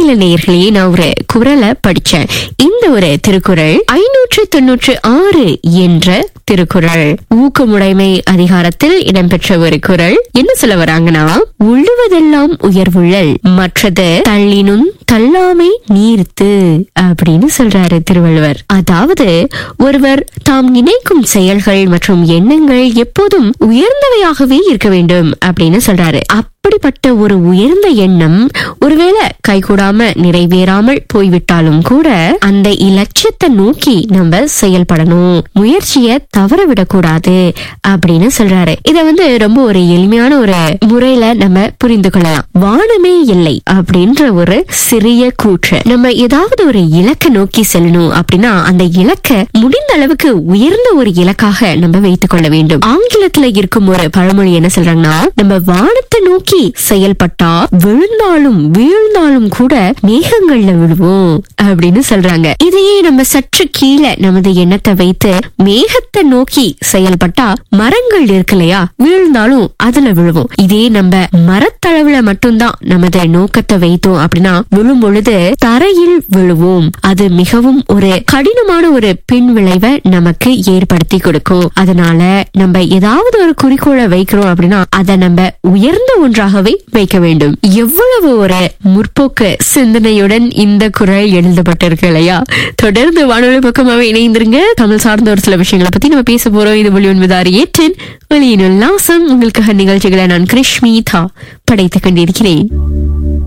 இல்ல நேயர்களே நான் ஒரு குரலை படிச்சேன் இந்த ஒரு திருக்குறள் ஐநூற்று தொன்னூற்று ஆறு என்ற திருக்குறள் ஊக்கமுடைமை அதிகாரத்தில் இடம்பெற்ற ஒரு குறள் என்ன சொல்ல வராங்கன்னா உள்ளுவதெல்லாம் உயர்வுள்ளல் மற்றது தள்ளினும் தள்ளாமை நீர்த்து அப்படின்னு சொல்றாரு திருவள்ளுவர் அதாவது ஒருவர் தாம் நினைக்கும் செயல்கள் மற்றும் எண்ணங்கள் எப்போதும் உயர்ந்தவையாகவே இருக்க வேண்டும் அப்படின்னு சொல்றாரு அப்படிப்பட்ட ஒரு உயர்ந்த எண்ணம் ஒருவேளை கைகூடாம நிறைவேறாமல் போய்விட்டாலும் கூட அந்த இலட்சியத்தை நோக்கி நம்ம செயல்படணும் முயற்சியை தவற விடக்கூடாது அப்படின்னு சொல்றாரு இத வந்து ரொம்ப ஒரு எளிமையான ஒரு முறையில நம்ம புரிந்து கொள்ளலாம் வானமே இல்லை அப்படின்ற ஒரு சிறிய கூற்று நம்ம ஏதாவது ஒரு இலக்கை நோக்கி செல்லணும் அப்படின்னா அந்த இலக்கை முடிந்த அளவுக்கு உயர்ந்த ஒரு இலக்காக நம்ம வைத்துக் கொள்ள வேண்டும் ஆங்கிலத்துல இருக்கும் ஒரு பழமொழி என்ன சொல்றாங்கன்னா நம்ம வானத்தை நோக்கி செயல்பட்டா விழுந்தாலும் வீழ்ந்தாலும் கூட மேகங்கள்ல விழுவோம் அப்படின்னு சொல்றாங்க இதையே நம்ம சற்று கீழே நமது எண்ணத்தை வைத்து மேகத்தை நோக்கி செயல்பட்டா மரங்கள் இருக்கு இல்லையா வீழ்ந்தாலும் அதுல விழுவோம் இதே நம்ம மரத்தளவுல மட்டும்தான் நமது நோக்கத்தை வைத்தோம் அப்படின்னா விழும் பொழுது தரையில் விழுவோம் அது மிகவும் ஒரு கடினமான ஒரு பின் விளைவை நமக்கு ஏற்படுத்தி கொடுக்கும் அதனால நம்ம ஏதாவது ஒரு குறிக்கோளை வைக்கிறோம் அப்படின்னா அதை நம்ம உயர்ந்த ஒன்றாகவே வைக்க வேண்டும் எவ்வளவு ஒரு முற்போக்கு சிந்தனையுடன் இந்த குரல் எழுதப்பட்டிருக்கு இல்லையா தொடர்ந்து வானொலி பக்கமாவே இணைந்திருங்க தமிழ் சார்ந்த ஒரு சில விஷயங்களை பத்தி நம்ம பேச போறோம் இது ஒளி ஒன்பதாறு ஏற்றின் வெளியினுள் நாசம் உங்களுக்காக நிகழ்ச்சிகளை நான் கிருஷ்மிதா படைத்துக் கொண்டிருக்கிறேன்